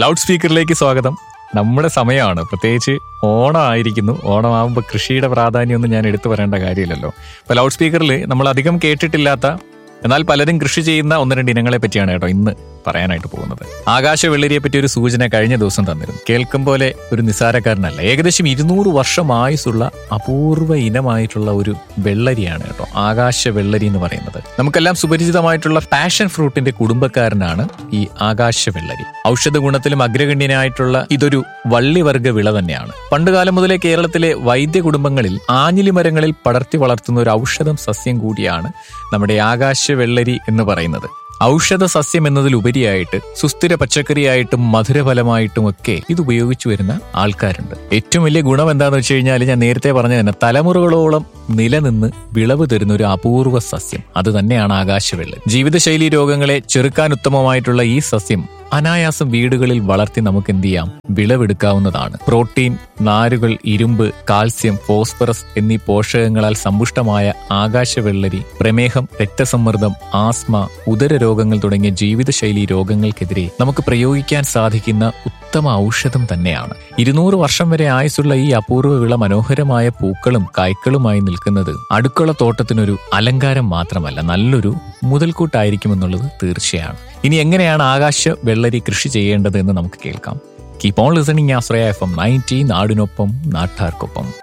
loud സ്പീക്കറിലേക്ക് സ്വാഗതം നമ്മുടെ സമയമാണ് പ്രത്യേകിച്ച് ഓണം ആയിരിക്കുന്നു ഓണമാകുമ്പോൾ കൃഷിയുടെ പ്രാധാന്യമൊന്നും ഞാൻ എടുത്തു പറയേണ്ട കാര്യമില്ലല്ലോ ഇപ്പൊ ലൗഡ് സ്പീക്കറിൽ നമ്മൾ അധികം കേട്ടിട്ടില്ലാത്ത എന്നാൽ പലരും കൃഷി ചെയ്യുന്ന ഒന്ന് രണ്ട് ഇനങ്ങളെ പറ്റിയാണ് കേട്ടോ ഇന്ന് പറയാനായിട്ട് പോകുന്നത് ആകാശ വെള്ളരിയെ പറ്റി ഒരു സൂചന കഴിഞ്ഞ ദിവസം തന്നിരുന്നു കേൾക്കും പോലെ ഒരു നിസാരക്കാരനല്ല ഏകദേശം ഇരുന്നൂറ് വർഷം ആയുസുള്ള അപൂർവ ഇനമായിട്ടുള്ള ഒരു വെള്ളരിയാണ് കേട്ടോ ആകാശ വെള്ളരി എന്ന് പറയുന്നത് നമുക്കെല്ലാം സുപരിചിതമായിട്ടുള്ള പാഷൻ ഫ്രൂട്ടിന്റെ കുടുംബക്കാരനാണ് ഈ ആകാശ വെള്ളരി ഔഷധ ഗുണത്തിലും അഗ്രഗണ്യനായിട്ടുള്ള ഇതൊരു വള്ളിവർഗ വിള തന്നെയാണ് പണ്ടുകാലം മുതലേ കേരളത്തിലെ വൈദ്യ കുടുംബങ്ങളിൽ ആഞ്ഞിലി മരങ്ങളിൽ പടർത്തി വളർത്തുന്ന ഒരു ഔഷധം സസ്യം കൂടിയാണ് നമ്മുടെ ആകാശ വെള്ളരി എന്ന് പറയുന്നത് ഔഷധ സസ്യം എന്നതിലുപരിയായിട്ട് സുസ്ഥിര പച്ചക്കറിയായിട്ടും മധുരഫലമായിട്ടും ഒക്കെ ഇത് ഉപയോഗിച്ചു വരുന്ന ആൾക്കാരുണ്ട് ഏറ്റവും വലിയ ഗുണം എന്താണെന്ന് വെച്ച് കഴിഞ്ഞാൽ ഞാൻ നേരത്തെ പറഞ്ഞ തന്നെ തലമുറകളോളം നിലനിന്ന് വിളവ് തരുന്ന ഒരു അപൂർവ സസ്യം അത് തന്നെയാണ് ആകാശവെള്ളരി ജീവിതശൈലി രോഗങ്ങളെ ചെറുക്കാൻ ഉത്തമമായിട്ടുള്ള ഈ സസ്യം അനായാസം വീടുകളിൽ വളർത്തി നമുക്ക് എന്ത് ചെയ്യാം വിളവെടുക്കാവുന്നതാണ് പ്രോട്ടീൻ നാരുകൾ ഇരുമ്പ് കാൽസ്യം ഫോസ്ഫറസ് എന്നീ പോഷകങ്ങളാൽ സമ്പുഷ്ടമായ ആകാശവെള്ളരി പ്രമേഹം രക്തസമ്മർദ്ദം ആസ്മ ഉദര രോഗങ്ങൾ തുടങ്ങിയ ജീവിതശൈലി രോഗങ്ങൾക്കെതിരെ നമുക്ക് പ്രയോഗിക്കാൻ സാധിക്കുന്ന ഉത്തമ ഔഷധം തന്നെയാണ് ഇരുന്നൂറ് വർഷം വരെ ആയുസുള്ള ഈ അപൂർവ വിള മനോഹരമായ പൂക്കളും കായ്ക്കളുമായി നിൽക്കുന്നത് അടുക്കള തോട്ടത്തിനൊരു അലങ്കാരം മാത്രമല്ല നല്ലൊരു മുതൽക്കൂട്ടായിരിക്കുമെന്നുള്ളത് തീർച്ചയാണ് ഇനി എങ്ങനെയാണ് ആകാശ വെള്ളരി കൃഷി ചെയ്യേണ്ടത് എന്ന് നമുക്ക് കേൾക്കാം keep on listening Ashraya F M ninety നാടിനൊപ്പം നാട്ടാർക്കൊപ്പം